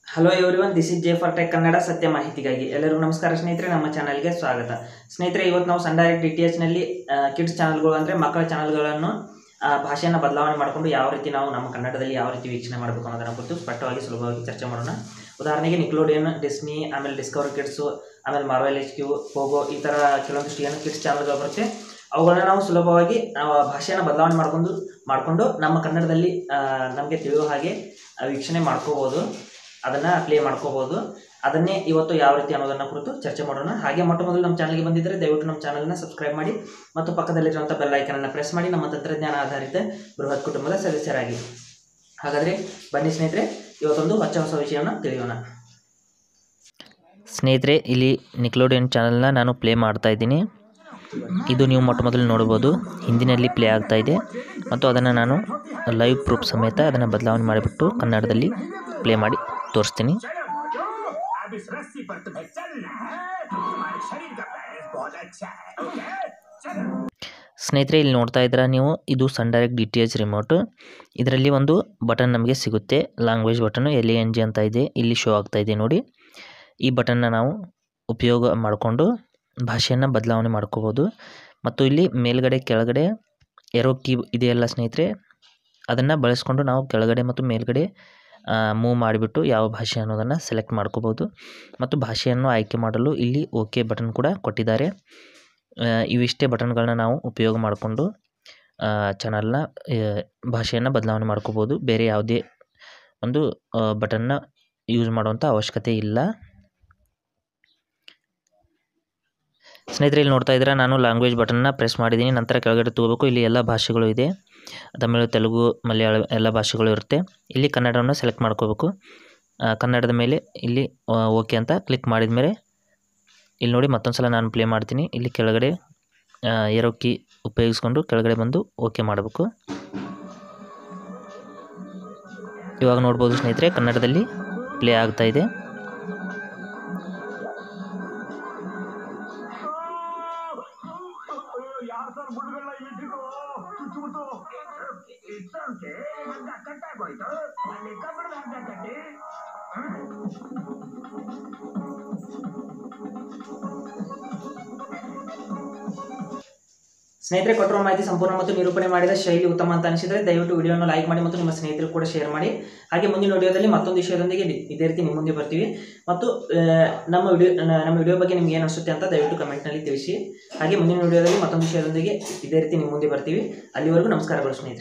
hello everyone this is J for tech Kannada ಸತ್ಯ ಮಾಹಿತಿಗಾಗಿ ಎಲ್ಲರಿಗೂ ನಮಸ್ಕಾರ ಸ್ನೇಹಿತರೆ ನಮ್ಮ ಚಾನಲ್ಗೆ ಸ್ವಾಗತ ಸ್ನೇಹಿತರೆ ಇವತ್ತು ನಾವು ಸನ್ ಡೈರೆಕ್ಟ್ ಡಿ ಟಿ ಎಚ್ನಲ್ಲಿ ಕಿಡ್ಸ್ ಚಾನಲ್ಗಳು ಅಂದರೆ ಮಕ್ಕಳ ಚಾನಲ್ಗಳನ್ನು ಭಾಷೆಯನ್ನು ಬದಲಾವಣೆ ಮಾಡಿಕೊಂಡು ಯಾವ ರೀತಿ ನಾವು ನಮ್ಮ ಕನ್ನಡದಲ್ಲಿ ಯಾವ ರೀತಿ ವೀಕ್ಷಣೆ ಮಾಡಬೇಕು ಅನ್ನೋದನ್ನ ಕುರಿತು ಸ್ಪಷ್ಟವಾಗಿ ಸುಲಭವಾಗಿ ಚರ್ಚೆ ಮಾಡೋಣ ಉದಾಹರಣೆಗೆ ನಿಕ್ಲೋಡಿಯನ್ ಡಿಸ್ನಿ ಆಮೇಲೆ ಡಿಸ್ಕವರಿ ಕಿಡ್ಸು ಆಮೇಲೆ ಮಾರ್ವೆಲ್ ಎಚ್ ಕ್ಯೂ ಪೋಗೋ ಈ ಥರ ಕೆಲವೊಂದಿಷ್ಟು ಏನು ಕಿಡ್ಸ್ ಚಾನಲ್ಗಳು ಬರುತ್ತೆ ಅವುಗಳನ್ನ ನಾವು ಸುಲಭವಾಗಿ ಆ, ಭಾಷೆಯನ್ನು ಬದಲಾವಣೆ ಮಾಡಿಕೊಂಡು ಮಾಡಿಕೊಂಡು ನಮ್ಮ ಕನ್ನಡದಲ್ಲಿ ನಮಗೆ ತಿಳಿಯುವ ಹಾಗೆ ಆ, ವೀಕ್ಷಣೆ ಮಾಡ್ಕೋಬೋದು ಅದನ್ನು ಪ್ಲೇ ಮಾಡ್ಕೋಬೋದು ಅದನ್ನೇ ಇವತ್ತು ಯಾವ ರೀತಿ ಅನ್ನೋದನ್ನ ಕುರಿತು ಚರ್ಚೆ ಮಾಡೋಣ ಹಾಗೆ ಮೊಟ್ಟ ಮೊದಲು ನಮ್ಮ ಚಾನಲ್ಗೆ ಬಂದಿದ್ದರೆ ದಯವಿಟ್ಟು ನಮ್ಮ ಚಾನಲ್ನ ಸಬ್ಸ್ಕ್ರೈಬ್ ಮಾಡಿ ಮತ್ತು ಪಕ್ಕದಲ್ಲಿರುವಂಥ ಬೆಲ್ ಐಕನನ್ನು ಪ್ರೆಸ್ ಮಾಡಿ ನಮ್ಮ ತಂತ್ರಜ್ಞಾನ ಆಧಾರಿತ ಬೃಹತ್ ಕುಟುಂಬದ ಸದಸ್ಯರಾಗಿ ಹಾಗಾದರೆ ಬನ್ನಿ ಸ್ನೇಹಿತರೆ ಇವತ್ತೊಂದು ಹೊಸ ಹೊಸ ವಿಷಯವನ್ನು ತಿಳಿಯೋಣ ಸ್ನೇಹಿತರೆ ಇಲ್ಲಿ ನಿಕ್ಲೋಡಿಯನ್ ಚಾನಲ್ನ ನಾನು ಪ್ಲೇ ಮಾಡ್ತಾ ಇದ್ದೀನಿ ಇದು ನೀವು ಮೊಟ್ಟ ಮೊದಲು ನೋಡ್ಬೋದು ಹಿಂದಿನಲ್ಲಿ ಪ್ಲೇ ಆಗ್ತಾ ಇದೆ ಮತ್ತು ಅದನ್ನು ನಾನು ಲೈವ್ ಪ್ರೂಫ್ ಸಮೇತ ಅದನ್ನು ಬದಲಾವಣೆ ಮಾಡಿಬಿಟ್ಟು ಕನ್ನಡದಲ್ಲಿ ಪ್ಲೇ ಮಾಡಿ ತೋರಿಸ್ತೀನಿ अब इस रस्सी पर तुम्हें चलना है तुम्हारे शरीर का बैलेंस बहुत अच्छा है ओके चलो ಸ್ನೇಹಿತರೆ ಇಲ್ಲಿ ನೋಡ್ತಾ ಇದ್ದೀರಾ ನೀವು ಇದು Sun Direct D T H remote ಇದರಲ್ಲಿ ಒಂದು ಬಟನ್ ನಮಗೆ ಸಿಗುತ್ತೆ language button L N G ಅಂತ ಇದೆ ಇಲ್ಲಿ ಶೋ ಆಗ್ತಾ ಇದೆ ನೋಡಿ ಈ ಬಟನ್ನ ನಾವು ಉಪಯೋಗ ಮಾಡಿಕೊಂಡು ಭಾಷೆಯನ್ನು ಬದಲಾವಣೆ ಮಾಡ್ಕೋಬೋದು ಮತ್ತು ಇಲ್ಲಿ ಮೇಲ್ಗಡೆ ಕೆಳಗಡೆ ಎರೋ ಕೀ ಇದೆಯಲ್ಲ ಸ್ನೇಹಿತರೆ ಅದನ್ನು ಬಳಸ್ಕೊಂಡು ನಾವು ಕೆಳಗಡೆ ಮತ್ತು ಮೇಲ್ಗಡೆ ಮೂವ್ ಮಾಡಿಬಿಟ್ಟು ಯಾವ ಭಾಷೆ ಅನ್ನೋದನ್ನು ಸೆಲೆಕ್ಟ್ ಮಾಡ್ಕೋಬೋದು ಮತ್ತು ಭಾಷೆಯನ್ನು ಆಯ್ಕೆ ಮಾಡಲು ಇಲ್ಲಿ ಓಕೆ ಬಟನ್ ಕೂಡ ಕೊಟ್ಟಿದ್ದಾರೆ ಆ, ಇವಿಷ್ಟೇ ಬಟನ್ಗಳನ್ನ ನಾವು ಉಪಯೋಗ ಮಾಡಿಕೊಂಡು ಚಾನಲ್ನ ಭಾಷೆಯನ್ನು ಬದಲಾವಣೆ ಮಾಡ್ಕೋಬೋದು ಬೇರೆ ಯಾವುದೇ ಒಂದು ಬಟನ್ನ ಯೂಸ್ ಮಾಡುವಂಥ ಅವಶ್ಯಕತೆ ಇಲ್ಲ ಸ್ನೇಹಿತರೆ ಇಲ್ಲಿ ನೋಡ್ತಾ ಇದ್ದೀರಾ ನಾನು ಲ್ಯಾಂಗ್ವೇಜ್ ಬಟನ್ನ ಪ್ರೆಸ್ ಮಾಡಿದ್ದೀನಿ ನಂತರ ಕೆಳಗಡೆ ತಗೋಬೇಕು ಇಲ್ಲಿ ಎಲ್ಲ ಭಾಷೆಗಳು ಇದೆ ತಮಿಳು ತೆಲುಗು ಮಲಯಾಳ ಎಲ್ಲ ಭಾಷೆಗಳು ಇರುತ್ತೆ ಇಲ್ಲಿ ಕನ್ನಡವನ್ನು ಸೆಲೆಕ್ಟ್ ಮಾಡ್ಕೋಬೇಕು ಆ, ಕನ್ನಡದ ಮೇಲೆ ಇಲ್ಲಿ ಓಕೆ ಅಂತ ಕ್ಲಿಕ್ ಮಾಡಿದ ಮೇಲೆ ಇಲ್ಲಿ ನೋಡಿ ಮತ್ತೊಂದು ಸಲ ನಾನು ಪ್ಲೇ ಮಾಡ್ತೀನಿ ಇಲ್ಲಿ ಕೆಳಗಡೆ ಏರೋ ಕೀ ಉಪಯೋಗಿಸ್ಕೊಂಡು ಕೆಳಗಡೆ ಬಂದು ಓಕೆ ಮಾಡಬೇಕು ಇವಾಗ ನೋಡ್ಬೋದು ಸ್ನೇಹಿತರೆ ಕನ್ನಡದಲ್ಲಿ ಪ್ಲೇ ಆಗ್ತಾ ಇದೆ ಯಾರು ಸರ್ ಮುಳ್ಳುಗಳನ್ನ ಇಲ್ಲಿಟ್ಟಿರೋ ಚುಚ್ಚುಬಿಟ್ಟು ಇತ್ತಂತೆ ಹಗ್ಗ ಕಟ್ಟಾಗೋಯ್ತು ಅಲ್ಲಿ ಕಬ್ಬಣದ ಹಗ್ಗ ಕಟ್ಟಿ ಸ್ನೇಹಿತರೆ ಕೊಟ್ಟಿರುವ ಮಾಹಿತಿ ಸಂಪೂರ್ಣ ಮತ್ತು ನಿರೂಪಣೆ ಮಾಡಿದ ಶೈಲಿ ಉತ್ತಮ ಅಂತ ಅನಿಸಿದರೆ ದಯವಿಟ್ಟು ವಿಡಿಯೋನ ಲೈಕ್ ಮಾಡಿ ಮತ್ತು ನಿಮ್ಮ ಸ್ನೇಹಿತರು ಕೂಡ ಶೇರ್ ಮಾಡಿ ಹಾಗೆ ಮುಂದಿನ ವಿಡಿಯೋದಲ್ಲಿ ಮತ್ತೊಂದು ವಿಷಯದೊಂದಿಗೆ ನಿ- ಇದೇ ರೀತಿ ನಿಮ್ಮ ಮುಂದೆ ಬರ್ತೀವಿ ಮತ್ತು ಆ, ನಮ್ಮ ವಿಡಿಯೋ ನಮ್ಮ ವಿಡಿಯೋ ಬಗ್ಗೆ ನಿಮ್ಗೆ ಏನು ಅನಿಸುತ್ತೆ ಅಂತ ದಯವಿಟ್ಟು ಕಮೆಂಟ್ನಲ್ಲಿ ತಿಳಿಸಿ ಹಾಗೆ ಮುಂದಿನ ವಿಡಿಯೋದಲ್ಲಿ ಮತ್ತೊಂದು ವಿಷಯದೊಂದಿಗೆ ಇದೇ ರೀತಿ ನಿಮ್ಮ ಮುಂದೆ ಬರ್ತೀವಿ ಅಲ್ಲಿವರೆಗೂ ನಮಸ್ಕಾರಗಳು ಸ್ನೇಹಿತರೆ